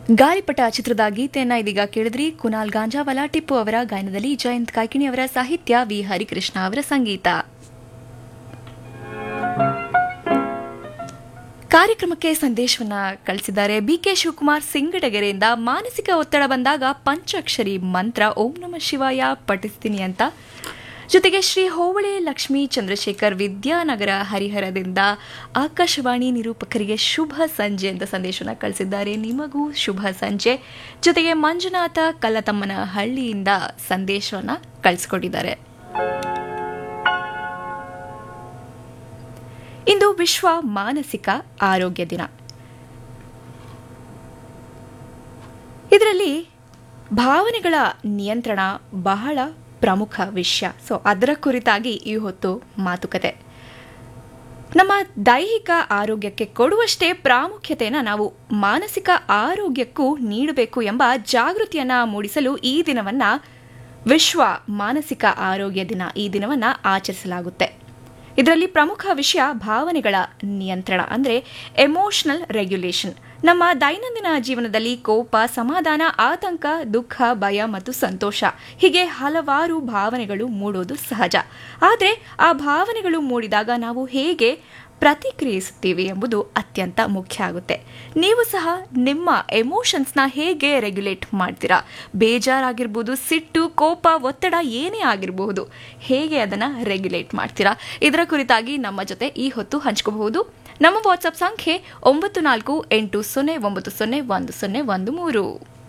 ಗಾಳಿಪಟ ಚಿತ್ರದ ಗೀತೆಯನ್ನ ಇದೀಗ ಕೇಳಿದ್ರಿ ಕುನಾಲ್ ಗಾಂಜಾವಾಲ ಟಿಪ್ಪು ಅವರ ಗಾಯನದಲ್ಲಿ ಜಯಂತ್ ಕಾಯ್ಕಿಣಿ ಅವರ ಸಾಹಿತ್ಯ ವಿ ಹರಿಕೃಷ್ಣ ಅವರ ಸಂಗೀತ ಕಾರ್ಯಕ್ರಮಕ್ಕೆ ಸಂದೇಶವನ್ನ ಕಳಿಸಿದ್ದಾರೆ ಬಿಕೆ ಶಿವಕುಮಾರ್ ಸಿಂಗಡಗೆರೆಯಿಂದ ಮಾನಸಿಕ ಒತ್ತಡ ಬಂದಾಗ ಪಂಚಾಕ್ಷರಿ ಮಂತ್ರ ಓಂ ನಮ ಶಿವಾಯ ಪಠಿಸ್ತೀನಿ ಅಂತ ಜೊತೆಗೆ ಶ್ರೀ ಹೋಬಳೆ ಲಕ್ಷ್ಮೀ ಚಂದ್ರಶೇಖರ್ ವಿದ್ಯಾನಗರ ಹರಿಹರದಿಂದ ಆಕಾಶವಾಣಿ ನಿರೂಪಕರಿಗೆ ಶುಭ ಸಂಜೆ ಅಂತ ಸಂದೇಶವನ್ನು ಕಳಿಸಿದ್ದಾರೆ ನಿಮಗೂ ಶುಭ ಸಂಜೆ ಜೊತೆಗೆ ಮಂಜುನಾಥ ಕಲ್ಲತಮ್ಮನ ಹಳ್ಳಿಯಿಂದ ಸಂದೇಶವನ್ನು ಕಳಿಸ್ಕೊಟ್ಟಿದ್ದಾರೆ ಇಂದು ವಿಶ್ವ ಮಾನಸಿಕ ಆರೋಗ್ಯ ದಿನ ಇದರಲ್ಲಿ ಭಾವನೆಗಳ ನಿಯಂತ್ರಣ ಬಹಳ ಪ್ರಮುಖ ವಿಷಯ ಸೊ ಅದರ ಕುರಿತಾಗಿ ಈ ಹೊತ್ತು ಮಾತುಕತೆ ನಮ್ಮ ದೈಹಿಕ ಆರೋಗ್ಯಕ್ಕೆ ಕೊಡುವಷ್ಟೇ ಪ್ರಾಮುಖ್ಯತೆಯನ್ನು ನಾವು ಮಾನಸಿಕ ಆರೋಗ್ಯಕ್ಕೂ ನೀಡಬೇಕು ಎಂಬ ಜಾಗೃತಿಯನ್ನ ಮೂಡಿಸಲು ಈ ದಿನವನ್ನ ವಿಶ್ವ ಮಾನಸಿಕ ಆರೋಗ್ಯ ದಿನ ಈ ದಿನವನ್ನ ಆಚರಿಸಲಾಗುತ್ತೆ ಇದರಲ್ಲಿ ಪ್ರಮುಖ ವಿಷಯ ಭಾವನೆಗಳ ನಿಯಂತ್ರಣ ಅಂದರೆ ಎಮೋಷನಲ್ ರೆಗ್ಯುಲೇಷನ್ ನಮ್ಮ ದೈನಂದಿನ ಜೀವನದಲ್ಲಿ ಕೋಪ ಸಮಾಧಾನ ಆತಂಕ ದುಃಖ ಭಯ ಮತ್ತು ಸಂತೋಷ ಹೀಗೆ ಹಲವಾರು ಭಾವನೆಗಳು ಮೂಡೋದು ಸಹಜ ಆದರೆ ಆ ಭಾವನೆಗಳು ಮೂಡಿದಾಗ ನಾವು ಹೇಗೆ ಪ್ರತಿಕ್ರಿಯಿಸುತ್ತೀವಿ ಎಂಬುದು ಅತ್ಯಂತ ಮುಖ್ಯ ಆಗುತ್ತೆ ನೀವು ಸಹ ನಿಮ್ಮ ಎಮೋಷನ್ಸ್ನ ಹೇಗೆ ರೆಗ್ಯುಲೇಟ್ ಮಾಡ್ತೀರಾ ಬೇಜಾರಾಗಿರ್ಬೋದು ಸಿಟ್ಟು ಕೋಪ ಒತ್ತಡ ಏನೇ ಆಗಿರಬಹುದು ಹೇಗೆ ಅದನ್ನು ರೆಗ್ಯುಲೇಟ್ ಮಾಡ್ತೀರಾ ಇದರ ಕುರಿತಾಗಿ ನಮ್ಮ ಜೊತೆ ಈ ಹೊತ್ತು ಹಂಚ್ಕೋಬಹುದು ನಮ್ಮ ವಾಟ್ಸಪ್ ಸಂಖ್ಯೆ ಒಂಬತ್ತು ನಾಲ್ಕು ಎಂಟು ಸೊನ್ನೆ ಒಂಬತ್ತು ಸೊನ್ನೆ ಒಂದು ಸೊನ್ನೆ ಒಂದು ಮೂರು